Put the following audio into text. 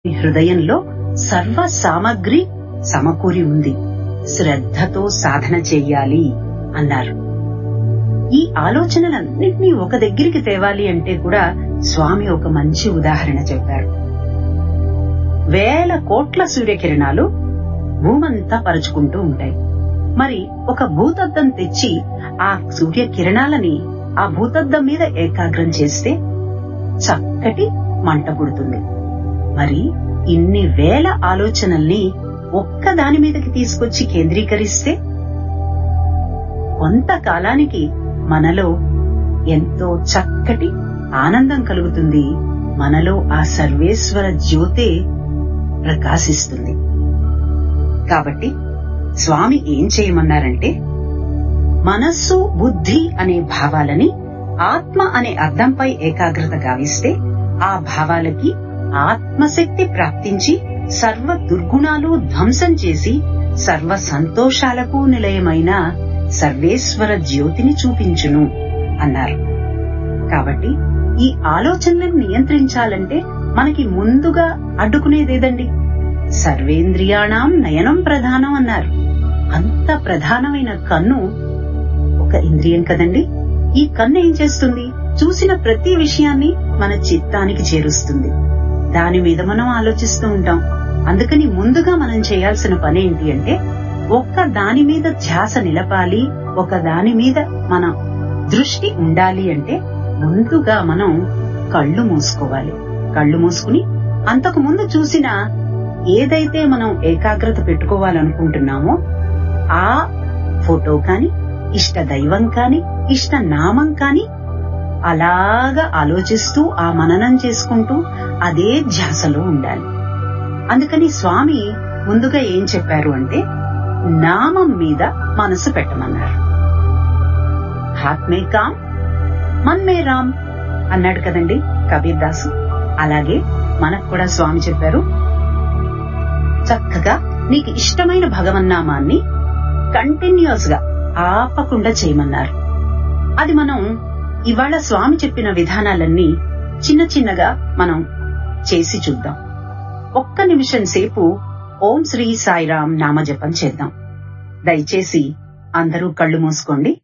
మీ హృదయంలో సర్వ సామగ్రి సమకూరి ఉంది శ్రద్ధతో సాధన చెయ్యాలి అన్నారు ఈ ఆలోచనలన్నింటినీ ఒక దగ్గరికి తేవాలి అంటే కూడా స్వామి ఒక మంచి ఉదాహరణ చెప్పారు వేల కోట్ల సూర్యకిరణాలు భూమంతా పరుచుకుంటూ ఉంటాయి మరి ఒక భూతద్దం తెచ్చి ఆ సూర్యకిరణాలని ఆ భూతద్దం మీద ఏకాగ్రం చేస్తే చక్కటి మంట పుడుతుంది మరి ఇన్ని వేల ఆలోచనల్ని ఒక్క దాని మీదకి తీసుకొచ్చి కేంద్రీకరిస్తే కొంతకాలానికి మనలో ఎంతో చక్కటి ఆనందం కలుగుతుంది మనలో ఆ సర్వేశ్వర జ్యోతే ప్రకాశిస్తుంది కాబట్టి స్వామి ఏం చేయమన్నారంటే మనస్సు బుద్ధి అనే భావాలని ఆత్మ అనే అర్థంపై ఏకాగ్రత గావిస్తే ఆ భావాలకి ఆత్మశక్తి ప్రాప్తించి సర్వ దుర్గుణాలు ధ్వంసం చేసి సర్వ సంతోషాలకు నిలయమైన సర్వేశ్వర జ్యోతిని చూపించును అన్నారు కాబట్టి ఈ ఆలోచనలను నియంత్రించాలంటే మనకి ముందుగా అడ్డుకునేదేదండి సర్వేంద్రియాణం నయనం ప్రధానం అన్నారు అంత ప్రధానమైన కన్ను ఒక ఇంద్రియం కదండి ఈ కన్ను ఏం చేస్తుంది చూసిన ప్రతి విషయాన్ని మన చిత్తానికి చేరుస్తుంది దాని మీద మనం ఆలోచిస్తూ ఉంటాం అందుకని ముందుగా మనం చేయాల్సిన పని ఏంటి అంటే ఒక్క దాని మీద ధ్యాస నిలపాలి ఒక దాని మీద మన దృష్టి ఉండాలి అంటే ముందుగా మనం కళ్ళు మూసుకోవాలి కళ్ళు మూసుకుని అంతకు ముందు చూసిన ఏదైతే మనం ఏకాగ్రత పెట్టుకోవాలనుకుంటున్నామో ఆ ఫోటో కాని ఇష్ట దైవం కాని ఇష్ట నామం కాని అలాగా ఆలోచిస్తూ ఆ మననం చేసుకుంటూ అదే ధ్యాసలో ఉండాలి అందుకని స్వామి ముందుగా ఏం చెప్పారు అంటే నామం మీద మనసు పెట్టమన్నారు హాత్ మే కామ్ మన్ మే రామ్ అన్నాడు కదండి కబీర్ దాసు అలాగే మనకు కూడా స్వామి చెప్పారు చక్కగా నీకు ఇష్టమైన భగవన్నామాన్ని కంటిన్యూస్ గా ఆపకుండా చేయమన్నారు అది మనం ఇవాళ స్వామి చెప్పిన విధానాలన్నీ చిన్న చిన్నగా మనం చేసి చూద్దాం ఒక్క నిమిషం సేపు ఓం శ్రీ సాయిరాం నామజపం చేద్దాం దయచేసి అందరూ కళ్ళు మూసుకోండి